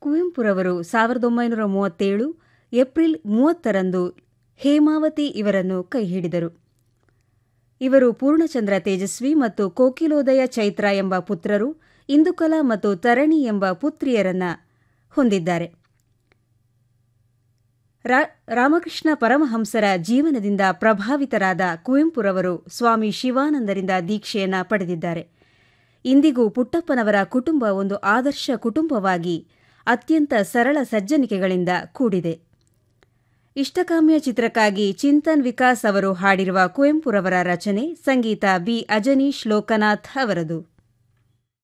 ಕುವೆಂಪುರವರು ಸಾವಿರದ ಒಂಬೈನೂರ ಮೂವತ್ತೇಳು ಏಪ್ರಿಲ್ ಮೂವತ್ತರಂದು ಹೇಮಾವತಿ ಇವರನ್ನು ಕೈಹಿಡಿದರು ಇವರು ಪೂರ್ಣಚಂದ್ರ ತೇಜಸ್ವಿ ಮತ್ತು ಕೋಕಿಲೋದಯ ಚೈತ್ರ ಎಂಬ ಪುತ್ರರು ಇಂದುಕಲಾ ಮತ್ತು ತರಣಿ ಎಂಬ ಪುತ್ರಿಯರನ್ನ ಹೊಂದಿದ್ದಾರೆ ರಾಮಕೃಷ್ಣ ಪರಮಹಂಸರ ಜೀವನದಿಂದ ಪ್ರಭಾವಿತರಾದ ಕುವೆಂಪುರವರು ಸ್ವಾಮಿ ಶಿವಾನಂದರಿಂದ ದೀಕ್ಷೆಯನ್ನ ಪಡೆದಿದ್ದಾರೆ ಇಂದಿಗೂ ಪುಟ್ಟಪ್ಪನವರ ಕುಟುಂಬ ಒಂದು ಆದರ್ಶ ಕುಟುಂಬವಾಗಿ ಅತ್ಯಂತ ಸರಳ ಸಜ್ಜನಿಕೆಗಳಿಂದ ಕೂಡಿದೆ ಇಷ್ಟಕಾಮ್ಯ ಚಿತ್ರಕ್ಕಾಗಿ ಚಿಂತನ್ ವಿಕಾಸ್ ಅವರು ಹಾಡಿರುವ ಕುವೆಂಪುರವರ ರಚನೆ ಸಂಗೀತ ಬಿ ಅಜನೀಶ್ ಲೋಕನಾಥ್ ಅವರದು